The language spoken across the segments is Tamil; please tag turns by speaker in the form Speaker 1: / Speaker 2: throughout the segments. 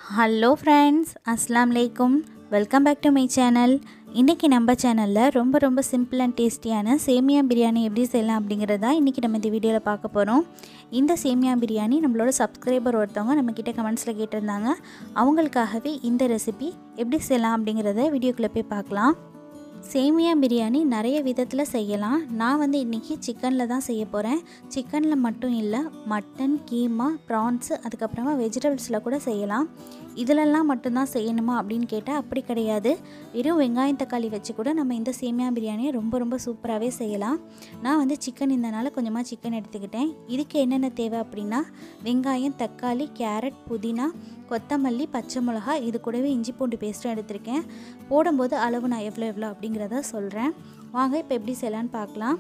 Speaker 1: ஹலோ ஃப்ரெண்ட்ஸ் அஸ்லாம் வலைக்கும் welcome back to my channel இன்றைக்கி நம்ம சேனலில் ரொம்ப ரொம்ப சிம்பிள் அண்ட் டேஸ்டியான சேமியா பிரியாணி எப்படி செய்யலாம் அப்படிங்கிறதா இன்றைக்கி நம்ம இந்த வீடியோவில் பார்க்க போகிறோம் இந்த சேமியா பிரியாணி நம்மளோட சப்ஸ்கிரைபர் ஒருத்தவங்க நம்மக்கிட்ட கமெண்ட்ஸில் கேட்டிருந்தாங்க அவங்களுக்காகவே இந்த ரெசிபி எப்படி செய்யலாம் அப்படிங்கிறத வீடியோக்குள்ளே போய் பார்க்கலாம் சேமியா பிரியாணி நிறைய விதத்தில் செய்யலாம் நான் வந்து இன்றைக்கி சிக்கனில் தான் செய்ய போகிறேன் சிக்கனில் மட்டும் இல்லை மட்டன் கீமா ப்ரான்ஸு அதுக்கப்புறமா வெஜிடபிள்ஸில் கூட செய்யலாம் இதிலெல்லாம் மட்டும்தான் செய்யணுமா அப்படின்னு கேட்டால் அப்படி கிடையாது வெறும் வெங்காயம் தக்காளி வச்சு கூட நம்ம இந்த சேமியா பிரியாணியை ரொம்ப ரொம்ப சூப்பராகவே செய்யலாம் நான் வந்து சிக்கன் இருந்தனால கொஞ்சமாக சிக்கன் எடுத்துக்கிட்டேன் இதுக்கு என்னென்ன தேவை அப்படின்னா வெங்காயம் தக்காளி கேரட் புதினா கொத்தமல்லி பச்சை மிளகா இது கூடவே இஞ்சி பூண்டு பேஸ்ட்டும் எடுத்திருக்கேன் போடும்போது அளவு நான் எவ்வளோ எவ்வளோ அப்படிங்கிறத சொல்கிறேன் வாங்க இப்போ எப்படி செய்யலான்னு பார்க்கலாம்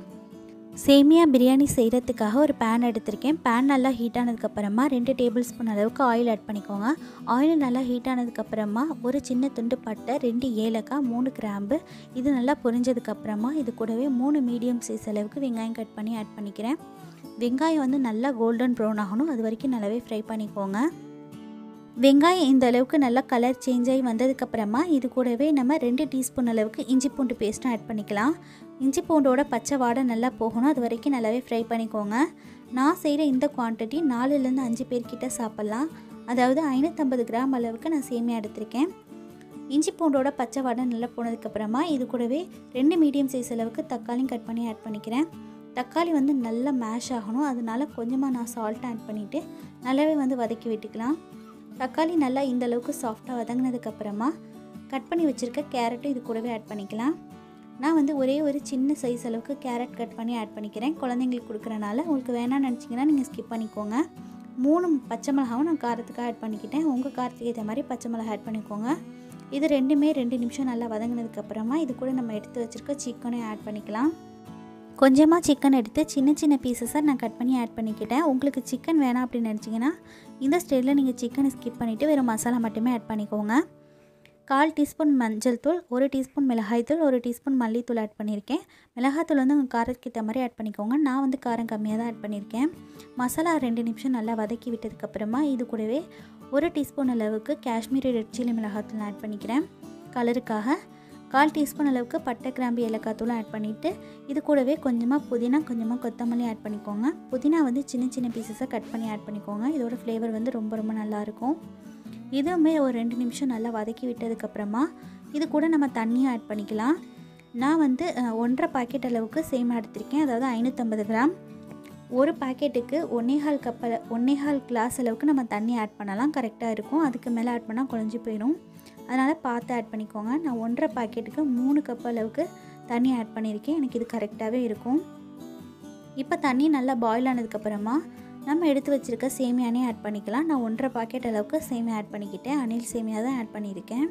Speaker 1: சேமியா பிரியாணி செய்கிறதுக்காக ஒரு பேன் எடுத்திருக்கேன் பேன் நல்லா ஹீட் ஆனதுக்கப்புறமா ரெண்டு டேபிள் ஸ்பூன் அளவுக்கு ஆயில் ஆட் பண்ணிக்கோங்க ஆயில் நல்லா ஹீட் ஆனதுக்கப்புறமா ஒரு சின்ன துண்டு பட்டை ரெண்டு ஏலக்காய் மூணு கிராம்பு இது நல்லா பொரிஞ்சதுக்கப்புறமா இது கூடவே மூணு மீடியம் சைஸ் அளவுக்கு வெங்காயம் கட் பண்ணி ஆட் பண்ணிக்கிறேன் வெங்காயம் வந்து நல்லா கோல்டன் ப்ரௌன் ஆகணும் அது வரைக்கும் நல்லாவே ஃப்ரை பண்ணிக்கோங்க வெங்காயம் இந்த அளவுக்கு நல்லா கலர் சேஞ்ச் ஆகி வந்ததுக்கப்புறமா இது கூடவே நம்ம ரெண்டு டீஸ்பூன் அளவுக்கு இஞ்சி பூண்டு பேஸ்ட்டும் ஆட் பண்ணிக்கலாம் இஞ்சி பூண்டோட பச்சை வாடை நல்லா போகணும் அது வரைக்கும் நல்லாவே ஃப்ரை பண்ணிக்கோங்க நான் செய்கிற இந்த குவான்டிட்டி நாலுலேருந்து அஞ்சு பேர்கிட்ட சாப்பிட்லாம் அதாவது ஐநூற்றம்பது கிராம் அளவுக்கு நான் சேமியா எடுத்திருக்கேன் இஞ்சி பூண்டோட பச்சை வாடை நல்லா போனதுக்கப்புறமா இது கூடவே ரெண்டு மீடியம் சைஸ் அளவுக்கு தக்காளியும் கட் பண்ணி ஆட் பண்ணிக்கிறேன் தக்காளி வந்து நல்லா மேஷ் ஆகணும் அதனால கொஞ்சமாக நான் சால்ட் ஆட் பண்ணிவிட்டு நல்லாவே வந்து வதக்கி விட்டுக்கலாம் தக்காளி நல்லா இந்த அளவுக்கு சாஃப்டாக வதங்கினதுக்கப்புறமா கட் பண்ணி வச்சுருக்க கேரட்டும் இது கூடவே ஆட் பண்ணிக்கலாம் நான் வந்து ஒரே ஒரு சின்ன சைஸ் அளவுக்கு கேரட் கட் பண்ணி ஆட் பண்ணிக்கிறேன் குழந்தைங்களுக்கு கொடுக்குறனால உங்களுக்கு வேணாம்னு நினச்சிங்கன்னா நீங்கள் ஸ்கிப் பண்ணிக்கோங்க மூணு பச்சை மிளகாவும் நான் காரத்துக்காக ஆட் பண்ணிக்கிட்டேன் உங்கள் காரத்துக்கு ஏற்ற மாதிரி பச்சை மிளகா ஆட் பண்ணிக்கோங்க இது ரெண்டுமே ரெண்டு நிமிஷம் நல்லா வதங்கினதுக்கப்புறமா இது கூட நம்ம எடுத்து வச்சுருக்க சிக்கனையும் ஆட் பண்ணிக்கலாம் கொஞ்சமாக சிக்கன் எடுத்து சின்ன சின்ன பீசஸாக நான் கட் பண்ணி ஆட் பண்ணிக்கிட்டேன் உங்களுக்கு சிக்கன் வேணாம் அப்படின்னு நினச்சிங்கன்னா இந்த ஸ்டேஜில் நீங்கள் சிக்கனை ஸ்கிப் பண்ணிவிட்டு வெறும் மசாலா மட்டுமே ஆட் பண்ணிக்கோங்க கால் டீஸ்பூன் மஞ்சள் தூள் ஒரு டீஸ்பூன் மிளகாய்த்தூள் ஒரு டீஸ்பூன் மல்லித்தூள் ஆட் பண்ணியிருக்கேன் மிளகாத்தூள் வந்து உங்கள் காரத்துக்கு ஏற்ற மாதிரி ஆட் பண்ணிக்கோங்க நான் வந்து காரம் கம்மியாக தான் ஆட் பண்ணியிருக்கேன் மசாலா ரெண்டு நிமிஷம் நல்லா வதக்கி விட்டதுக்கப்புறமா இது கூடவே ஒரு டீஸ்பூன் அளவுக்கு காஷ்மீரி ரெட் சில்லி மிளகாத்தூள் ஆட் பண்ணிக்கிறேன் கலருக்காக கால் டீஸ்பூன் அளவுக்கு பட்டை கிராம்பு ஏலக்காய் தூளும் ஆட் பண்ணிவிட்டு இது கூடவே கொஞ்சமாக புதினா கொஞ்சமாக கொத்தமல்லி ஆட் பண்ணிக்கோங்க புதினா வந்து சின்ன சின்ன பீசஸாக கட் பண்ணி ஆட் பண்ணிக்கோங்க இதோட ஃப்ளேவர் வந்து ரொம்ப ரொம்ப நல்லாயிருக்கும் இதுவுமே ஒரு ரெண்டு நிமிஷம் நல்லா வதக்கி விட்டதுக்கப்புறமா இது கூட நம்ம தண்ணியும் ஆட் பண்ணிக்கலாம் நான் வந்து ஒன்றரை பாக்கெட் அளவுக்கு சேம் எடுத்திருக்கேன் அதாவது ஐநூற்றம்பது கிராம் ஒரு பாக்கெட்டுக்கு ஒன்னேகால் கப்பல் ஒன்னேகால் கிளாஸ் அளவுக்கு நம்ம தண்ணி ஆட் பண்ணலாம் கரெக்டாக இருக்கும் அதுக்கு மேலே ஆட் பண்ணால் குழஞ்சி போயிடும் அதனால் பார்த்து ஆட் பண்ணிக்கோங்க நான் ஒன்றரை பாக்கெட்டுக்கு மூணு கப் அளவுக்கு தண்ணி ஆட் பண்ணியிருக்கேன் எனக்கு இது கரெக்டாகவே இருக்கும் இப்போ தண்ணி நல்லா பாயில் ஆனதுக்கப்புறமா நம்ம எடுத்து வச்சுருக்க சேமியானே ஆட் பண்ணிக்கலாம் நான் ஒன்றரை பாக்கெட் அளவுக்கு சேமியா ஆட் பண்ணிக்கிட்டேன் அனில் சேமியா தான் ஆட் பண்ணியிருக்கேன்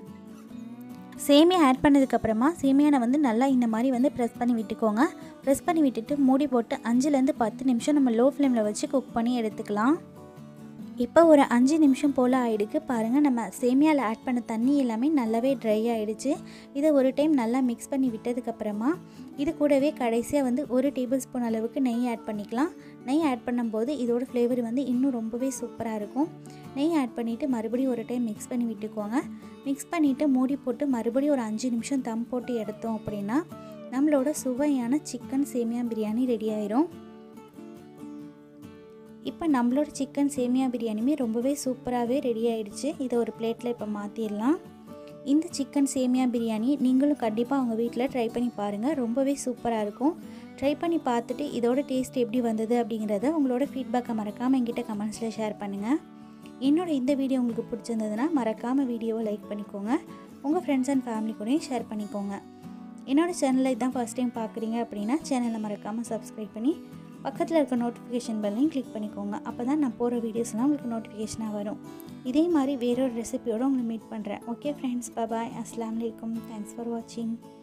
Speaker 1: சேமியா ஆட் பண்ணதுக்கப்புறமா சேமியானை வந்து நல்லா இந்த மாதிரி வந்து ப்ரெஸ் பண்ணி விட்டுக்கோங்க ப்ரெஸ் பண்ணி விட்டுட்டு மூடி போட்டு அஞ்சுலேருந்து பத்து நிமிஷம் நம்ம லோ ஃப்ளேமில் வச்சு குக் பண்ணி எடுத்துக்கலாம் இப்போ ஒரு அஞ்சு நிமிஷம் போல் ஆகிடுக்கு பாருங்கள் நம்ம சேமியாவில் ஆட் பண்ண தண்ணி எல்லாமே நல்லாவே ட்ரை ஆகிடுச்சு இதை ஒரு டைம் நல்லா மிக்ஸ் பண்ணி விட்டதுக்கப்புறமா இது கூடவே கடைசியாக வந்து ஒரு டேபிள் ஸ்பூன் அளவுக்கு நெய் ஆட் பண்ணிக்கலாம் நெய் ஆட் பண்ணும்போது இதோட ஃப்ளேவர் வந்து இன்னும் ரொம்பவே சூப்பராக இருக்கும் நெய் ஆட் பண்ணிவிட்டு மறுபடியும் ஒரு டைம் மிக்ஸ் பண்ணி விட்டுக்கோங்க மிக்ஸ் பண்ணிவிட்டு மூடி போட்டு மறுபடியும் ஒரு அஞ்சு நிமிஷம் தம் போட்டு எடுத்தோம் அப்படின்னா நம்மளோட சுவையான சிக்கன் சேமியா பிரியாணி ரெடி ஆயிரும் இப்போ நம்மளோட சிக்கன் சேமியா பிரியாணியுமே ரொம்பவே சூப்பராகவே ரெடி ஆகிடுச்சு இதை ஒரு பிளேட்டில் இப்போ மாற்றிடலாம் இந்த சிக்கன் சேமியா பிரியாணி நீங்களும் கண்டிப்பாக உங்கள் வீட்டில் ட்ரை பண்ணி பாருங்கள் ரொம்பவே சூப்பராக இருக்கும் ட்ரை பண்ணி பார்த்துட்டு இதோட டேஸ்ட் எப்படி வந்தது அப்படிங்கிறத உங்களோட ஃபீட்பேக்கை மறக்காமல் எங்கிட்ட கமெண்ட்ஸில் ஷேர் பண்ணுங்கள் என்னோட இந்த வீடியோ உங்களுக்கு பிடிச்சிருந்ததுன்னா மறக்காமல் வீடியோவை லைக் பண்ணிக்கோங்க உங்கள் ஃப்ரெண்ட்ஸ் அண்ட் ஃபேமிலி கூடயும் ஷேர் பண்ணிக்கோங்க என்னோடய சேனலை இதான் ஃபஸ்ட் டைம் பார்க்குறீங்க அப்படின்னா சேனலை மறக்காமல் சப்ஸ்கிரைப் பண்ணி பக்கத்தில் இருக்க நோட்டிஃபிகேஷன் பெல்லையும் கிளிக் பண்ணிக்கோங்க அப்போ தான் நான் போகிற வீடியோஸ்லாம் உங்களுக்கு நோட்டிஃபிகேஷனாக வரும் இதே மாதிரி வேறொரு ரெசிபியோடு உங்களை மீட் பண்ணுறேன் ஓகே ஃப்ரெண்ட்ஸ் பபாய் அஸ்லாம் வலைக்கம் தேங்க்ஸ் ஃபார் வாட்சிங்